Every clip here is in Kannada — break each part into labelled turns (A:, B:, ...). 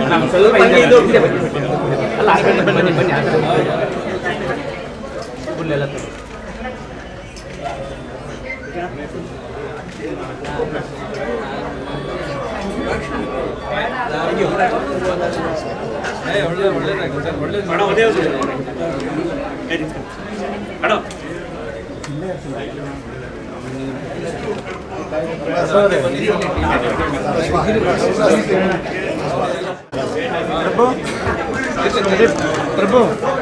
A: ನಾವು ಸ್ವಲ್ಪ ಹಿಂದೆ ಇದು ಹಿಂದೆ ಬನ್ನಿ. ಅಲ್ಲ ಆ ಕಡೆ ಬನ್ನಿ ಬನ್ನಿ ಆ ಕಡೆ ಫುಲ್ ಎಲ್ಲ ತಗೊಳ್ಳಿ.
B: ಪ್ರಭು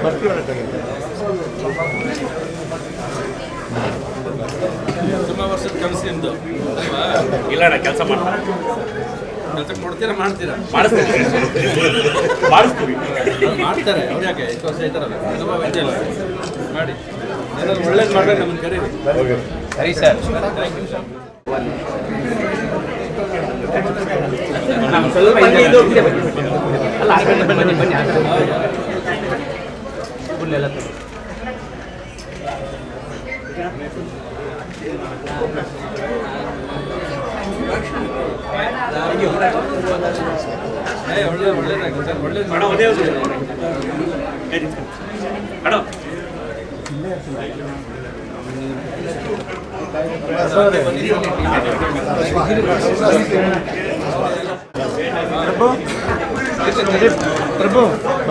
C: ತುಂಬ ವರ್ಷದ ಕೆಲಸ ನಿಮ್ದು ಅಲ್ವಾ
D: ಇಲ್ಲ ಅಣ್ಣ ಕೆಲಸ ಮಾಡ್ತಾರೆ
C: ಕೆಲಸ ಕೊಡ್ತೀರಾ ಮಾಡ್ತೀರಾ
D: ಮಾಡಿಸ್ತೀವಿ ಮಾಡಿಸ್ತೀವಿ
C: ಅವ್ರು ಮಾಡ್ತಾರೆ ಅವ್ರು ಯಾಕೆ ಇಷ್ಟು ವರ್ಷ ಇದ್ದಾರಲ್ಲ ಅನುಭವ ಇದೆಯಲ್ಲ ಮಾಡಿ ಏನಾದ್ರು ಒಳ್ಳೇದು ಮಾಡ್ಬೇಕು ನಮ್ಮನ್ನು ಕರೀರಿ
A: ಸರಿ ಸರ್ ನಾವು ಸ್ವಲ್ಪ ಹಿಂದೆ ಇದು ಹಿಂದೆ ಬನ್ನಿ. ಅಲ್ಲ ಆ ಕಡೆ ಬನ್ನಿ ಬನ್ನಿ ಆ ಕಡೆ ಫುಲ್ ಎಲ್ಲ ತಗೊಳ್ಳಿ.
C: ಏ ಒಳ್ಳೆ ಒಳ್ಳೇದಾಗುತ್ತೆ ಸರ್ ಒಳ್ಳೇದು
D: ಅಣ್ಣ
C: ಮಾಡೋ
D: ಒಂದೇ ಅಣ್ಣ
B: ಪ್ರಭು ಪ್ರಭು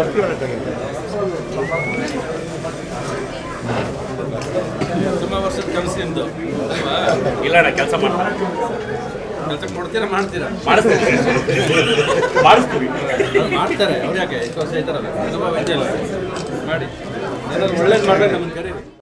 C: ತುಂಬ ವರ್ಷದ ಕೆಲಸ ನಿಮ್ದು ಅಲ್ವಾ
D: ಇಲ್ಲ ಅಣ್ಣ ಕೆಲಸ ಮಾಡ್ತಾರೆ
C: ಕೆಲಸ ಕೊಡ್ತೀರಾ ಮಾಡ್ತೀರಾ
D: ಮಾಡಿಸ್ತೀವಿ ಮಾಡಿಸ್ತೀವಿ
C: ಅವ್ರು ಮಾಡ್ತಾರೆ ಅವ್ರು ಯಾಕೆ ಇಷ್ಟು ವರ್ಷ ಇದ್ದಾರಲ್ಲ ಅನುಭವ ಇದೆಯಲ್ಲ ಮಾಡಿ ಏನಾದ್ರು ಒಳ್ಳೇದು ಮಾಡ್ಬೇಕು ನಮ್ಮನ್ನು ಕರೀರಿ